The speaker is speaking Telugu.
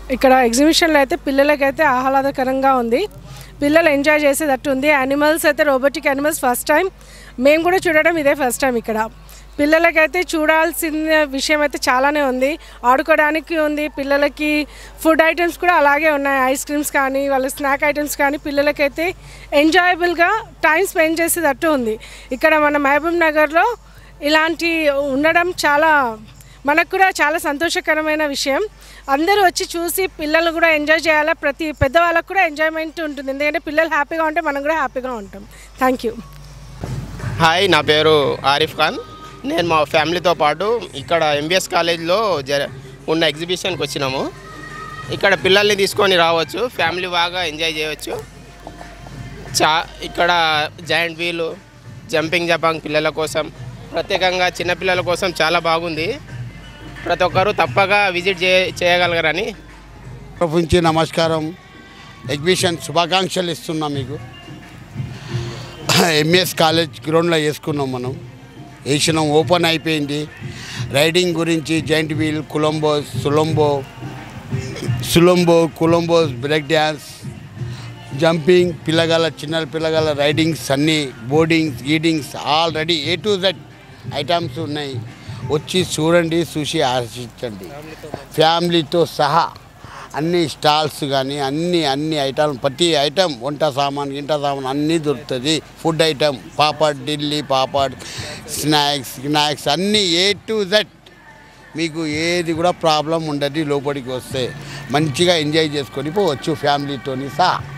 ఇక్కడ ఎగ్జిబిషన్లో అయితే పిల్లలకైతే ఆహ్లాదకరంగా ఉంది పిల్లలు ఎంజాయ్ చేసేటట్టు ఉంది యానిమల్స్ అయితే రోబోటిక్ యానిమల్స్ ఫస్ట్ టైం మేము కూడా చూడడం ఇదే ఫస్ట్ టైం ఇక్కడ పిల్లలకైతే చూడాల్సిన విషయం అయితే చాలానే ఉంది ఆడుకోవడానికి ఉంది పిల్లలకి ఫుడ్ ఐటమ్స్ కూడా అలాగే ఉన్నాయి ఐస్ క్రీమ్స్ కానీ వాళ్ళ స్నాక్ ఐటమ్స్ కానీ పిల్లలకైతే ఎంజాయబుల్గా టైం స్పెండ్ చేసేటట్టు ఉంది ఇక్కడ మన మహబూబ్ నగర్లో ఇలాంటి ఉండడం చాలా మనకు కూడా చాలా సంతోషకరమైన విషయం అందరూ వచ్చి చూసి పిల్లలు కూడా ఎంజాయ్ చేయాలా ప్రతి పెద్దవాళ్ళకు కూడా ఎంజాయ్మెంట్ ఉంటుంది ఎందుకంటే పిల్లలు హ్యాపీగా ఉంటే మనం కూడా హ్యాపీగా ఉంటాం థ్యాంక్ యూ హాయ్ నా పేరు ఆరిఫ్ ఖాన్ నేను మా ఫ్యామిలీతో పాటు ఇక్కడ ఎంబీఎస్ కాలేజ్లో జర ఉన్న ఎగ్జిబిషన్కి వచ్చినాము ఇక్కడ పిల్లల్ని తీసుకొని రావచ్చు ఫ్యామిలీ బాగా ఎంజాయ్ చేయవచ్చు చా ఇక్కడ జాయింట్ వీలు జంపింగ్ జపాంగ్ పిల్లల కోసం ప్రత్యేకంగా చిన్నపిల్లల కోసం చాలా బాగుంది ప్రతి ఒక్కరూ తప్పగా విజిట్ చే చేయగలగరని నుంచి నమస్కారం ఎగ్జిబిషన్ శుభాకాంక్షలు ఇస్తున్నాం మీకు ఎంఎస్ కాలేజ్ గ్రౌండ్లో వేసుకున్నాం మనం వేసినాం ఓపెన్ అయిపోయింది రైడింగ్ గురించి జైంట్ వీల్ కొలంబోస్ సులంబో సులంబో కొలంబోస్ బ్రేక్ డ్యాన్స్ జంపింగ్ పిల్లగాల చిన్న పిల్లగాల రైడింగ్స్ అన్నీ బోర్డింగ్స్ గీడింగ్స్ already A to Z items ఉన్నాయి వచ్చి చూడండి చూసి ఆశించండి ఫ్యామిలీతో సహా అన్ని స్టాల్స్ కానీ అన్ని అన్ని ఐటమ్ ప్రతి ఐటమ్ వంట సామాన్ గింట సామాన్ అన్నీ దొరుకుతుంది food item papad Delhi papad snacks snacks అన్నీ ఏ టు జెడ్ మీకు ఏది కూడా ప్రాబ్లం ఉండదు లోపలికి వస్తే మంచిగా ఎంజాయ్ చేసుకొని పోవచ్చు ఫ్యామిలీతోని సహా